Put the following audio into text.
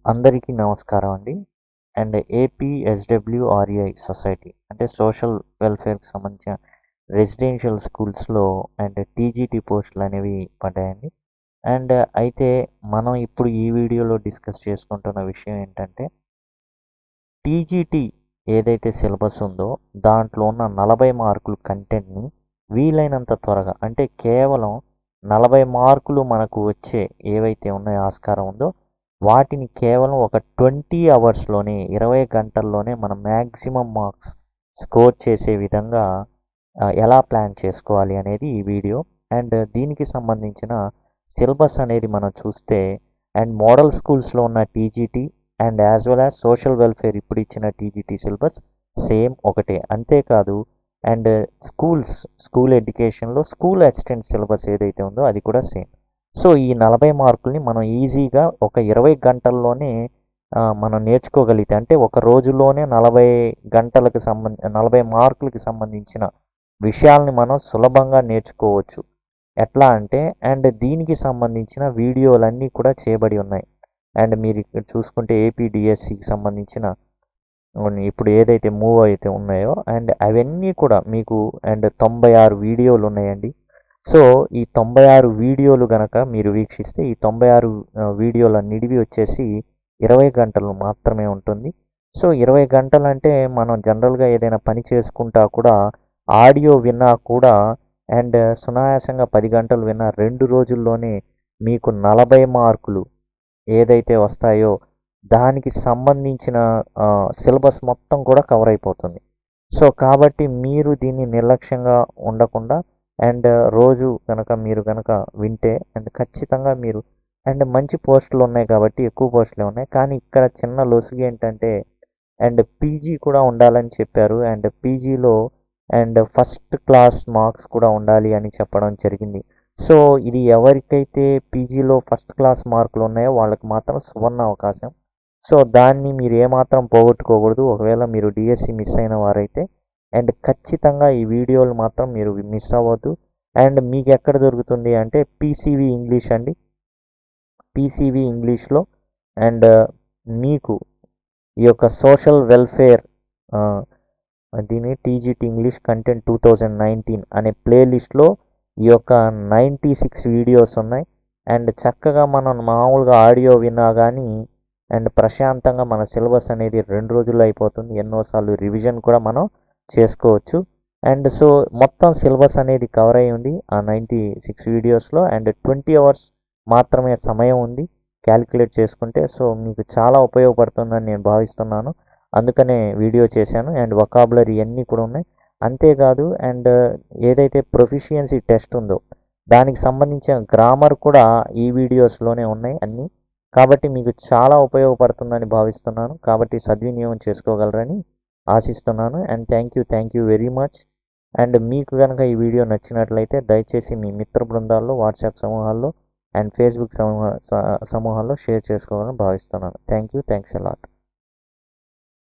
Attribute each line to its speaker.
Speaker 1: అందరికీ నమస్కారం అండి అండ్ ఏపీ ఎస్డబ్ల్యూఆర్ఐ సొసైటీ అంటే సోషల్ వెల్ఫేర్కి సంబంధించిన రెసిడెన్షియల్ స్కూల్స్లో అండ్ టీజీటీ పోస్టులు అనేవి పడ్డాయండి అండ్ అయితే మనం ఇప్పుడు ఈ వీడియోలో డిస్కస్ చేసుకుంటున్న విషయం ఏంటంటే టీజీటీ ఏదైతే సిలబస్ ఉందో దాంట్లో ఉన్న నలభై మార్కులు కంటెంట్ని వీలైనంత త్వరగా అంటే కేవలం నలభై మార్కులు మనకు వచ్చే ఏవైతే ఉన్నాయో ఆస్కారం ఉందో వాటిని కేవలం ఒక ట్వంటీ అవర్స్లోనే ఇరవై గంటల్లోనే మనం మ్యాక్సిమం మార్క్స్ స్కోర్ చేసే విధంగా ఆ, ఎలా ప్లాన్ చేసుకోవాలి అనేది ఈ వీడియో అండ్ దీనికి సంబంధించిన సిలబస్ అనేది మనం చూస్తే అండ్ మోడల్ స్కూల్స్లో ఉన్న TGT and as well as social welfare ఇప్పుడు ఇచ్చిన టీజీటీ సిలబస్ సేమ్ ఒకటే అంతేకాదు అండ్ స్కూల్స్ స్కూల్ ఎడ్యుకేషన్లో స్కూల్ అసిస్టెంట్ సిలబస్ ఏదైతే ఉందో అది కూడా సేమ్ సో ఈ నలభై మార్కుల్ని మనం ఈజీగా ఒక ఇరవై గంటల్లోనే ఆ, మనం నేర్చుకోగలిగితే అంటే ఒక రోజులోనే నలభై గంటలకు సంబంధ నలభై మార్కులకి సంబంధించిన విషయాల్ని మనం సులభంగా నేర్చుకోవచ్చు ఎట్లా అంటే అండ్ దీనికి సంబంధించిన వీడియోలన్నీ కూడా చేయబడి ఉన్నాయి అండ్ మీరు ఇక్కడ చూసుకుంటే ఏపీడిఎస్సికి సంబంధించిన ఉన్- ఇప్పుడు ఏదైతే మూవ్ అయితే ఉన్నాయో అండ్ అవన్నీ కూడా మీకు అండ్ తొంభై ఆరు వీడియోలు ఉన్నాయండి సో ఈ తొంభై ఆరు వీడియోలు గనక మీరు వీక్షిస్తే ఈ తొంభై ఆరు ఆ, వీడియోల నిడివి వచ్చేసి ఇరవై గంటలు మాత్రమే ఉంటుంది సో ఇరవై గంటలు అంటే మనం జనరల్గా ఏదైనా పని చేసుకుంటా కూడా ఆడియో విన్నా కూడా అండ్ సునాయాసంగా పది గంటలు విన్నా రెండు రోజుల్లోనే మీకు నలభై మార్కులు ఏదైతే వస్తాయో దానికి సంబంధించిన సిలబస్ మొత్తం కూడా కవర్ అయిపోతుంది సో కాబట్టి మీరు దీన్ని నిర్లక్ష్యంగా ఉండకుండా అండ్ రోజు కనుక మీరు కనుక వింటే అండ్ ఖచ్చితంగా మీరు అండ్ మంచి పోస్టులు ఉన్నాయి కాబట్టి ఎక్కువ పోస్టులే ఉన్నాయి కానీ ఇక్కడ చిన్న లొసుగు ఏంటంటే అండ్ పీజీ కూడా ఉండాలని చెప్పారు అండ్ పీజీలో అండ్ ఫస్ట్ క్లాస్ మార్క్స్ కూడా ఉండాలి అని చెప్పడం జరిగింది సో ఇది ఎవరికైతే పీజీలో ఫస్ట్ క్లాస్ మార్కులు ఉన్నాయో వాళ్ళకి మాత్రం సువర్ణ అవకాశం సో దాన్ని మీరు ఏమాత్రం పోగొట్టుకోకూడదు ఒకవేళ మీరు డిఎస్సి మిస్ అయిన వారైతే అండ్ ఖచ్చితంగా ఈ వీడియోలు మాత్రం మీరు మిస్ అవ్వద్దు అండ్ మీకు ఎక్కడ దొరుకుతుంది అంటే పీసీవీ ఇంగ్లీష్ అండి పీసీవీ ఇంగ్లీష్లో అండ్ మీకు ఈ యొక్క సోషల్ వెల్ఫేర్ దీని TGT English content two thousand nineteen అనే ప్లేలిస్ట్లో ఈ యొక్క నైంటీ సిక్స్ వీడియోస్ ఉన్నాయి అండ్ చక్కగా మనం మామూలుగా ఆడియో విన్నా కానీ అండ్ ప్రశాంతంగా మన సిలబస్ అనేది రెండు రోజుల్లో అయిపోతుంది ఎన్నోసార్లు రివిజన్ కూడా మనం చేసుకోవచ్చు అండ్ సో మొత్తం సిలబస్ అనేది కవర్ అయి ఉంది ఆ నైంటీ సిక్స్ వీడియోస్లో అండ్ ట్వంటీ అవర్స్ మాత్రమే సమయం ఉంది క్యాలిక్యులేట్ చేసుకుంటే సో మీకు చాలా ఉపయోగపడుతుందని నేను భావిస్తున్నాను అందుకనే వీడియో చేశాను అండ్ వొకాబులరీ అన్నీ కూడా ఉన్నాయి అంతేకాదు అండ్ ఏదైతే ప్రొఫిషియన్సీ టెస్ట్ ఉందో దానికి సంబంధించిన గ్రామర్ కూడా ఈ వీడియోస్లోనే ఉన్నాయి అన్నీ కాబట్టి మీకు చాలా ఉపయోగపడుతుందని భావిస్తున్నాను కాబట్టి సద్వినియోగం చేసుకోగలరని ఆశిస్తున్నాను and thank you thank you very much and మీకు కనుక ఈ వీడియో నచ్చినట్లయితే దయచేసి మీ మిత్ర బృందాల్లో వాట్సాప్ సమూహాల్లో అండ్ ఫేస్బుక్ సమూహ స- సమూహాల్లో షేర్ చేసుకోవాలని భావిస్తున్నాను thank you thanks a lot